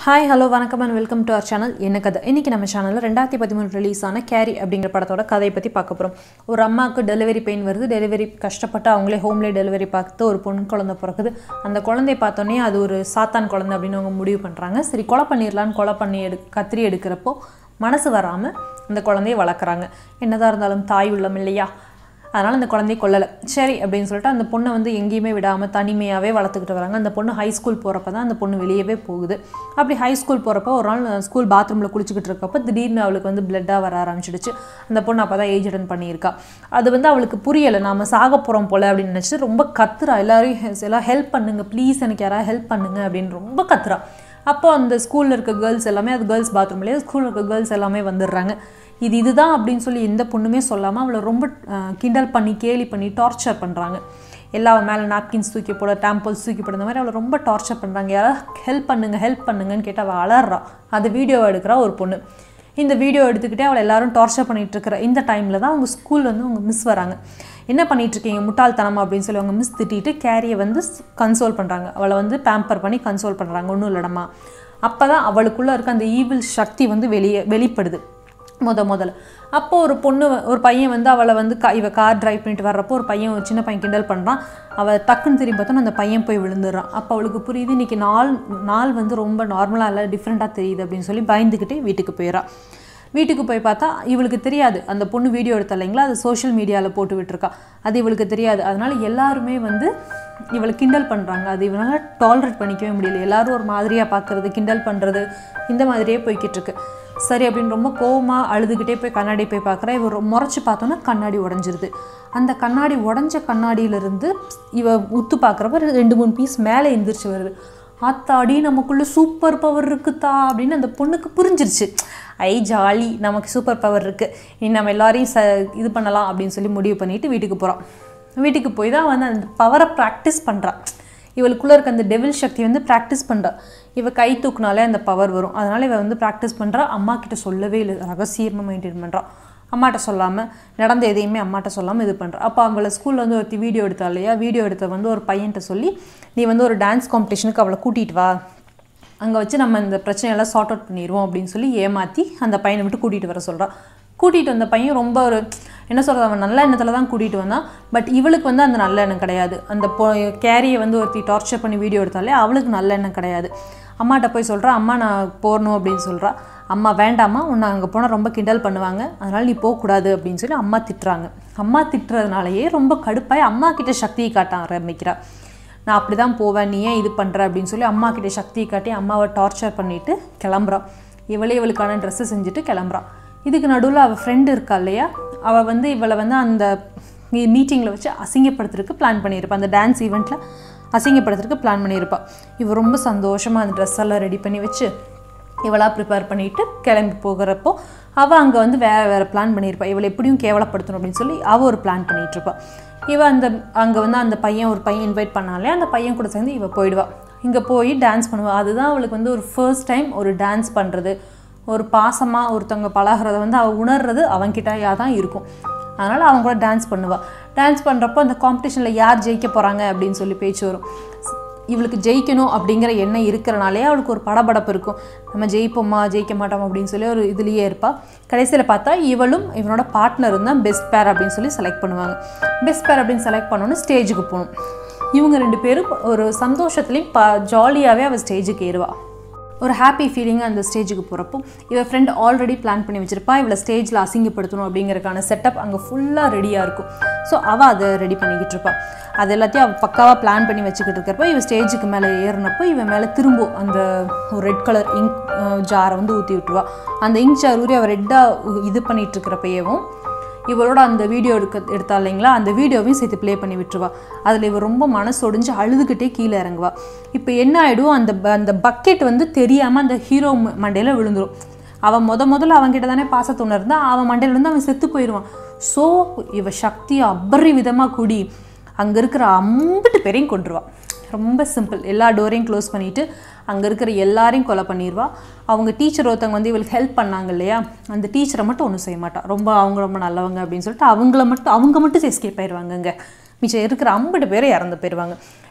hi hello வணக்கம் and welcome to our channel என்ன கதை இன்றைக்கி நம்ம சேனலில் ரெண்டாயிரத்தி பதிமூணு ரிலீஸ் ஆன கேரி அப்படிங்கிற படத்தோட கதையை பற்றி பார்க்க போகிறோம் ஒரு அம்மாவுக்கு டெலிவரி பெயின் வருது டெலிவரி கஷ்டப்பட்டு அவங்களே ஹோம்லேயே டெலிவரி பார்த்து ஒரு பொண்ணு குழந்தை பிறக்குது அந்த குழந்தைய பார்த்தோன்னே அது ஒரு சாத்தான் குழந்தை அப்படின்னு அவங்க முடிவு பண்ணுறாங்க சரி கொலை பண்ணிடலான்னு கொலை பண்ணி எடு கத்திரி எடுக்கிறப்போ மனசு வராமல் அந்த குழந்தைய வளர்க்குறாங்க என்னதான் இருந்தாலும் தாய் உள்ளம் இல்லையா அதனால் அந்த குழந்தைய கொல்லலை சரி அப்படின்னு சொல்லிட்டு அந்த பொண்ணை வந்து எங்கேயுமே விடாமல் தனிமையாகவே வளர்த்துக்கிட்டு வராங்க அந்த பொண்ணு ஹை ஸ்கூல் போகிறப்ப தான் அந்த பொண்ணு வெளியவே போகுது அப்படி ஹை ஸ்கூல் போகிறப்ப ஒரு நாள் ஸ்கூல் பாத்ரூமில் குளிச்சுக்கிட்டு இருக்கப்போ திடீர்னு அவளுக்கு வந்து பிளட்டாக வர ஆரம்பிச்சிடுச்சு அந்த பொண்ணு அப்போ தான் ஏஜ் அட்டன் பண்ணியிருக்கா அது வந்து அவளுக்கு புரியலை நாம சாக போகிறோம் போல அப்படின்னு நினச்சிட்டு ரொம்ப கத்துறா எல்லாரையும் எல்லாம் ஹெல்ப் பண்ணுங்க ப்ளீஸ் எனக்கு யாராவது ஹெல்ப் பண்ணுங்க அப்படின்னு ரொம்ப கத்துறா அப்போ அந்த ஸ்கூலில் இருக்க கேர்ள்ஸ் எல்லாமே அது கேர்ள்ஸ் பாத்ரூம்லேயே ஸ்கூலில் இருக்க கேர்ள்ஸ் எல்லாமே வந்துடுறாங்க இது இதுதான் அப்படின்னு சொல்லி எந்த பொண்ணுமே சொல்லாமல் அவளை ரொம்ப அஹ், கிண்டல் பண்ணி கேலி பண்ணி டார்ச்சர் பண்ணுறாங்க எல்லா மேலே நாப்கின்ஸ் தூக்கி போட டேம்பிள்ஸ் தூக்கி போட இந்த மாதிரி அவளை ரொம்ப டார்ச்சர் பண்ணுறாங்க யாராவது ஹெல்ப் பண்ணுங்க ஹெல்ப் பண்ணுங்கன்னு கேட்டு அவள் அலறா அது வீடியோ எடுக்கிறா ஒரு பொண்ணு இந்த வீடியோ எடுத்துக்கிட்டே அவளை எல்லாரும் டார்ச்சர் பண்ணிட்டு இருக்கிற இந்த டைமில் தான் அவங்க ஸ்கூல்ல வந்து அவங்க மிஸ் வராங்க என்ன பண்ணிட்டு இருக்கீங்க முட்டாள்தனம் அப்படின்னு சொல்லி அவங்க மிஸ் திட்டிட்டு கேரியை வந்து கன்சோல் பண்ணுறாங்க அவளை வந்து பேம்பர் பண்ணி கன்சோல் பண்ணுறாங்க ஒன்றும் இல்லடமா அப்போ தான் அவளுக்குள்ளே இருக்க அந்த ஈவில் சக்தி வந்து வெளியே வெளிப்படுது முத முதல்ல அப்போ ஒரு பொண்ணு வ- ஒரு பையன் வந்து அவளை வந்து கா இவ கார் டிரைவ் பண்ணிட்டு வர்றப்போ ஒரு பையன் ஒரு சின்ன பையன் கிண்டல் பண்ணுறான் அவள் டக்குன்னு திரும்பி பார்த்தோன்னா அந்த பையன் போய் விழுந்துடுறான் அப்போ அவளுக்கு புரியுது இன்னைக்கு நாள் நாள் வந்து ரொம்ப நார்மலாக இல்லை டிஃப்ரெண்ட்டாக தெரியுது அப்படின்னு சொல்லி பயந்துக்கிட்டே வீட்டுக்கு போயிடறான் வீட்டுக்கு போய் பார்த்தா இவளுக்கு தெரியாது அந்த பொண்ணு வீடியோ எடுத்த இல்லைங்களா அது சோஷியல் மீடியாவில் போட்டு விட்டுருக்கா அது இவளுக்கு தெரியாது அதனால எல்லாருமே வந்து இவளை கிண்டல் பண்ணுறாங்க அது இவனால் டாலரேட் பண்ணிக்கவே முடியல எல்லாரும் ஒரு மாதிரியாக பார்க்குறது கிண்டல் பண்ணுறது இந்த மாதிரியே போய்கிட்டு இருக்கு சரி அப்படின்னு ரொம்ப கோவமாக அழுதுகிட்டே போய் கண்ணாடி போய் பார்க்குறா இவ ரொ- முறைச்சு பார்த்தோன்னா கண்ணாடி உடஞ்சிருது அந்த கண்ணாடி உடஞ்ச கண்ணாடியிலிருந்து இவ உத்து பார்க்குறப்ப ரெண்டு மூணு பீஸ் மேலே எந்திரிச்சு வருது ஆத்தாடி நமக்குள்ள சூப்பர் பவர் இருக்குதா அப்படின்னு அந்த பொண்ணுக்கு புரிஞ்சிருச்சு ஐ ஜாலி நமக்கு சூப்பர் பவர் இருக்குது இனி நம்ம எல்லாரையும் ச இது பண்ணலாம் அப்படின்னு சொல்லி முடிவு பண்ணிட்டு வீட்டுக்கு போகிறான் வீட்டுக்கு போய் தான் வந்து அந்த பவரை ப்ராக்டிஸ் பண்ணுறான் இவளுக்குள்ளே இருக்க அந்த டெவில் சக்தி வந்து ப்ராக்டிஸ் பண்ணுறா இவ கை தூக்குனாலே அந்த பவர் வரும் அதனால் இவ வந்து ப்ராக்டிஸ் பண்ணுறா அம்மா கிட்ட சொல்லவே இல்லை ரகசியமாக மெயின்டைன் பண்ணுறா அம்மாட்ட சொல்லாமல் நடந்த எதையுமே அம்மாட்ட சொல்லாமல் இது பண்ணுறா அப்போ அவங்கள ஸ்கூலில் வந்து ஒருத்தி வீடியோ எடுத்தா இல்லையா வீடியோ எடுத்த வந்து ஒரு பையன்கிட்ட சொல்லி நீ வந்து ஒரு டான்ஸ் காம்படிஷனுக்கு அவளை கூட்டிகிட்டு வா அங்கே வச்சு நம்ம இந்த பிரச்சனையெல்லாம் சார்ட் அவுட் பண்ணிடுவோம் அப்படின்னு சொல்லி ஏமாற்றி அந்த பையனை விட்டு கூட்டிகிட்டு வர சொல்றா கூட்டிகிட்டு வந்த பையன் ரொம்ப ஒரு என்ன சொல்கிறது அவன் நல்ல எண்ணத்தில் தான் கூட்டிகிட்டு வந்தான் பட் இவளுக்கு வந்து அந்த நல்ல எண்ணம் கிடையாது அந்த பொ கேரியை வந்து ஒருத்தி டார்ச்சர் பண்ணி வீடியோ எடுத்தாலே அவளுக்கு நல்ல எண்ணம் கிடையாது அம்மாட்ட போய் சொல்கிறா அம்மா நான் போகணும் அப்படின்னு சொல்கிறா அம்மா வேண்டாம்மா உன்னை அங்கே போனால் ரொம்ப கிண்டல் பண்ணுவாங்க அதனால் நீ போகக்கூடாது அப்படின்னு சொல்லி அம்மா திட்டுறாங்க அம்மா திட்டுறதுனாலயே ரொம்ப கடுப்பாய் அம்மா கிட்ட சக்தியை காட்ட ஆரம்பிக்கிறா நான் அப்படி தான் போவேன் நீ ஏன் இது பண்ணுற அப்படின்னு சொல்லி அம்மா கிட்ட சக்தியை காட்டி அம்மாவை டார்ச்சர் பண்ணிட்டு கிளம்புறான் இவளே இவளுக்கான ட்ரெஸ்ஸை செஞ்சுட்டு கிளம்புறான் இதுக்கு நடுவில் அவள் ஃப்ரெண்டு இருக்கா இல்லையா அவள் வந்து இவளை வந்து அந்த மீட்டிங்கில் வச்சு அசிங்கப்படுத்துறதுக்கு பிளான் பண்ணியிருப்பாள் அந்த டான்ஸ் ஈவெண்ட்டில் அசிங்கப்படுத்துறதுக்கு பிளான் பண்ணியிருப்பாள் இவ ரொம்ப சந்தோஷமாக அந்த ட்ரெஸ் எல்லாம் ரெடி பண்ணி வச்சு இவளா ப்ரிப்பேர் பண்ணிட்டு கிளம்பி போகிறப்போ அவள் அங்கே வந்து வேறு வேறு பிளான் பண்ணியிருப்பா இவளை எப்படியும் கேவலப்படுத்தணும் அப்படின்னு சொல்லி அவள் ஒரு பிளான் பண்ணிட்டு இருப்பா இவ அந்த அங்கே வந்து அந்த பையன் ஒரு பையன் இன்வைட் பண்ணாலே அந்த பையன் கூட சேர்ந்து இவ போயிடுவா இங்கே போய் டான்ஸ் பண்ணுவா அதுதான் அவளுக்கு வந்து ஒரு ஃபர்ஸ்ட் டைம் ஒரு டான்ஸ் பண்ணுறது ஒரு பாசமாக ஒருத்தவங்க பழகுறத வந்து அவள் உணர்றது அவன்கிட்டயா தான் இருக்கும் அதனால் அவங்க கூட டான்ஸ் பண்ணுவா டான்ஸ் பண்ணுறப்போ அந்த காம்படிஷனில் யார் ஜெயிக்க போகிறாங்க அப்படின்னு சொல்லி பேச்சு வரும் இவளுக்கு ஜெயிக்கணும் அப்படிங்கிற எண்ணம் இருக்கிறனாலே அவளுக்கு ஒரு படபடப்பு இருக்கும் நம்ம ஜெயிப்போமா ஜெயிக்க மாட்டோம் அப்படின்னு சொல்லி ஒரு இதுலேயே இருப்பாள் கடைசியில் பார்த்தா இவளும் இவனோட பார்ட்னரும் தான் பெஸ்ட் பேர் அப்படின்னு சொல்லி செலக்ட் பண்ணுவாங்க பெஸ்ட் பேர் அப்படின்னு செலக்ட் பண்ணோன்னே ஸ்டேஜுக்கு போகணும் இவங்க ரெண்டு பேரும் ஒரு சந்தோஷத்துலேயும் ப ஜாலியாகவே அவள் ஸ்டேஜுக்கு ஏறுவாள் ஒரு ஹாப்பி ஃபீலிங்காக அந்த ஸ்டேஜுக்கு போகிறப்போ இவ ஃப்ரெண்ட் ஆல்ரெடி பிளான் பண்ணி வச்சிருப்பா இவளை ஸ்டேஜில் அசிங்கப்படுத்தணும் அப்படிங்கறதுக்கான செட்டப் அங்கே ஃபுல்லாக ரெடியாக இருக்கும் ஸோ அவள் அதை ரெடி பண்ணிக்கிட்டு இருப்பா அது எல்லாத்தையும் அவள் பக்காவாக பிளான் பண்ணி வச்சுக்கிட்டு இருக்கிறப்போ இவ ஸ்டேஜுக்கு மேலே ஏறினப்போ இவன் மேலே திரும்பும் அந்த ஒரு ரெட் கலர் இங்க் ஜாரை வந்து ஊற்றி விட்டுருவா அந்த இங்க் ஜார் ஊறி அவள் ரெட்டாக இது பண்ணிட்டு இருக்கிறப்பயவும் இவளோட அந்த வீடியோ எடுக்க எடுத்தா இல்லைங்களா அந்த வீடியோவையும் சேர்த்து ப்ளே பண்ணி விட்டுருவா அதில் இவ ரொம்ப மனசொடிஞ்சு அழுதுகிட்டே கீழே இறங்குவா இப்போ என்ன ஆகிடும் அந்த ப- அந்த பக்கெட் வந்து தெரியாமல் அந்த ஹீரோ மண்டையில் விழுந்துரும் அவன் முத முதல்ல அவன்கிட்ட தானே பாசத்தை உணர்ந்தா அவன் மண்டையில இருந்து அவன் செத்து போயிடுவான் ஸோ இவ சக்தி அபரி விதமாக கூடி அங்கே இருக்கிற அம்பிட்டு பேரையும் கொண்டுருவா ரொம்ப சிம்பிள் எல்லா டோரையும் க்ளோஸ் பண்ணிவிட்டு அங்கே இருக்கிற எல்லாரையும் கொலை பண்ணிடுவா அவங்க டீச்சர் ஒருத்தவங்க வந்து இவளுக்கு ஹெல்ப் பண்ணாங்க இல்லையா அந்த டீச்சரை மட்டும் ஒன்றும் செய்ய மாட்டா ரொம்ப அவங்க ரொம்ப நல்லவங்க அப்படின்னு சொல்லிட்டு அவங்கள மட்டும் அவங்க மட்டும் எஸ்கேப் ஆயிடுவாங்கங்க மிச்சம் இருக்கிற ஐம்பது பேரை இறந்து போயிடுவாங்க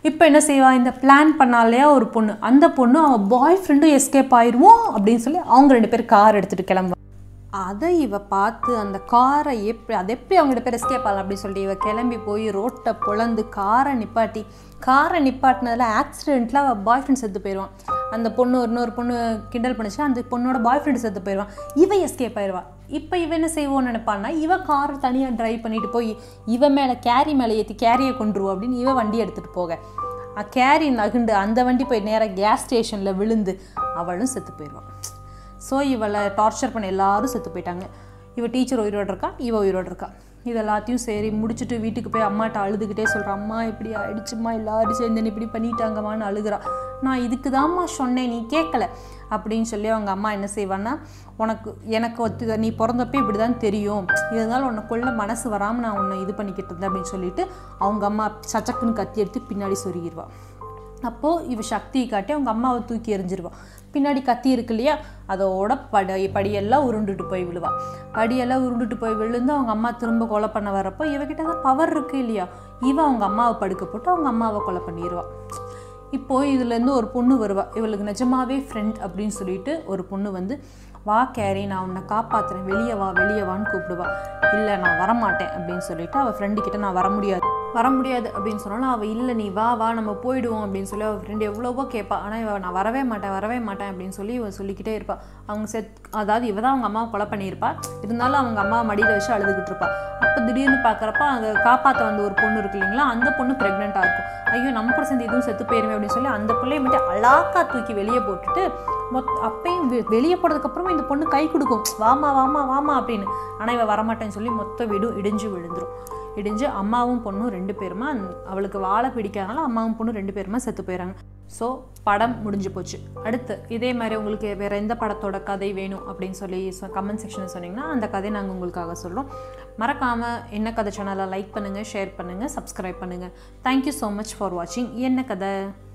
இப்போ என்ன செய்வா இந்த பிளான் பண்ணாலையா ஒரு பொண்ணு அந்த பொண்ணு அவன் பாய் ஃப்ரெண்டும் எஸ்கேப் ஆயிடுவோம் அப்படின்னு சொல்லி அவங்க ரெண்டு பேரும் கார் எடுத்துகிட்டு கிளம்புவாங்க அதை இவ பார்த்து அந்த காரை எப்படி அதை எப்படி அவங்க ரெண்டு பேர் எஸ்கேப் ஆகலாம் அப்படின்னு சொல்லிட்டு இவ கிளம்பி போய் ரோட்டை பொழந்து காரை நிப்பாட்டி காரை நிப்பாட்டினதில் ஆக்சிடெண்ட்டில் அவள் பாய் ஃப்ரெண்ட் செத்து போயிடுவான் அந்த பொண்ணு இன்னொரு பொண்ணு கிண்டல் பண்ணிச்சு அந்த பொண்ணோட பாய் ஃப்ரெண்டு செத்து போயிடுவான் இவ எஸ்கேப் ஆயிடுவா இப்போ இவ என்ன செய்வோன்னு நினைப்பான்னா இவ கார் தனியாக டிரைவ் பண்ணிட்டு போய் இவ மேலே கேரி மேலே ஏற்றி கேரியை கொண்டுருவோம் அப்படின்னு இவ வண்டி எடுத்துகிட்டு போக கேரி நகுண்டு அந்த வண்டி போய் நேராக கேஸ் ஸ்டேஷனில் விழுந்து அவளும் செத்து போயிடுவான் ஸோ இவளை டார்ச்சர் பண்ண எல்லாரும் செத்து போயிட்டாங்க இவ டீச்சர் உயிரோடு இருக்கா இவ உயிரோடு இருக்கா இது எல்லாத்தையும் சரி முடிச்சுட்டு வீட்டுக்கு போய் அம்மாட்ட அழுதுகிட்டே சொல்கிறா அம்மா இப்படி ஆயிடுச்சும்மா எல்லாரும் சேர்ந்து என்னை இப்படி பண்ணிட்டாங்கம்மான்னு அழுகிறா நான் இதுக்கு தான்மா சொன்னேன் நீ கேட்கல அப்படின்னு சொல்லி அவங்க அம்மா என்ன செய்வான்னா உனக்கு எனக்கு ஒத்து நீ பிறந்தப்போ இப்படி தான் தெரியும் இருந்தாலும் உன்னை கொள்ள மனசு வராமல் நான் உன்னை இது பண்ணிக்கிட்டு இருந்தேன் அப்படின்னு சொல்லிட்டு அவங்க அம்மா சச்சக்குன்னு கத்தி எடுத்து பின்னாடி சொருகிடுவா அப்போது இவ சக்தியை காட்டி அவங்க அம்மாவை தூக்கி எறிஞ்சிருவா பின்னாடி கத்தி இருக்கு இல்லையா அதோட பட படியெல்லாம் உருண்டுட்டு போய் விழுவா படியெல்லாம் உருண்டுட்டு போய் விழுந்து அவங்க அம்மா திரும்ப கொலை பண்ண வரப்போ இவகிட்ட தான் பவர் இருக்கு இல்லையா இவ அவங்க அம்மாவை படுக்க போட்டு அவங்க அம்மாவை கொலை பண்ணிடுவா இப்போ இதுலேருந்து ஒரு பொண்ணு வருவா இவளுக்கு நிஜமாவே ஃப்ரெண்ட் அப்படின்னு சொல்லிட்டு ஒரு பொண்ணு வந்து வா கேரி நான் உன்னை காப்பாத்துறேன் வெளியே வா வெளியே வான்னு கூப்பிடுவா இல்லை நான் வரமாட்டேன் அப்படின்னு சொல்லிட்டு அவள் ஃப்ரெண்டு கிட்ட நான் வர முடியாது வர முடியாது அப்படின்னு சொன்னாலும் அவள் இல்லை நீ வா வா நம்ம போயிடுவோம் அப்படின்னு சொல்லி அவள் ஃப்ரெண்டு எவ்வளவோ கேட்பா ஆனால் இவ நான் வரவே மாட்டேன் வரவே மாட்டேன் அப்படின்னு சொல்லி இவ சொல்லிக்கிட்டே இருப்பா அவங்க செத் அதாவது இவ தான் அவங்க அம்மாவை கொலை பண்ணியிருப்பா இருந்தாலும் அவங்க அம்மா மடியில் வச்சு அழுதுகிட்டு இருப்பா அப்போ திடீர்னு பார்க்குறப்ப அங்கே காப்பாற்ற வந்த ஒரு பொண்ணு இருக்கு இல்லைங்களா அந்த பொண்ணு ப்ரெக்னெண்ட்டாக இருக்கும் ஐயோ நம்ம கூட சேர்ந்து இதுவும் செத்து போயிருமே அப்படின்னு சொல்லி அந்த பிள்ளைய மட்டும் அழாக்கா தூக்கி வெளியே போட்டுட்டு மொத் அப்பயும் வெ- வெளியே போனதுக்கப்புறமா இந்த பொண்ணு கை கொடுக்கும் வாமா வாமா வாமா அப்படின்னு ஆனால் இவ வரமாட்டேன்னு சொல்லி மொத்த வீடும் இடிஞ்சு விழுந்துரும் இடிஞ்சு அம்மாவும் பொண்ணும் ரெண்டு பேருமா அந்த- அவளுக்கு வாழை பிடிக்காதனால அம்மாவும் பொண்ணும் ரெண்டு பேருமா செத்து போயிடறாங்க ஸோ படம் முடிஞ்சு போச்சு அடுத்து இதே மாதிரி உங்களுக்கு வேறு எந்த படத்தோட கதை வேணும் அப்படின்னு சொல்லி கமெண்ட் செக்ஷனில் சொன்னீங்கன்னா அந்த கதையை நாங்கள் உங்களுக்காக சொல்கிறோம் மறக்காமல் என்ன கதை சேனலை லைக் பண்ணுங்கள் ஷேர் பண்ணுங்கள் சப்ஸ்கிரைப் பண்ணுங்கள் தேங்க்யூ ஸோ மச் ஃபார் வாட்சிங் என்ன கதை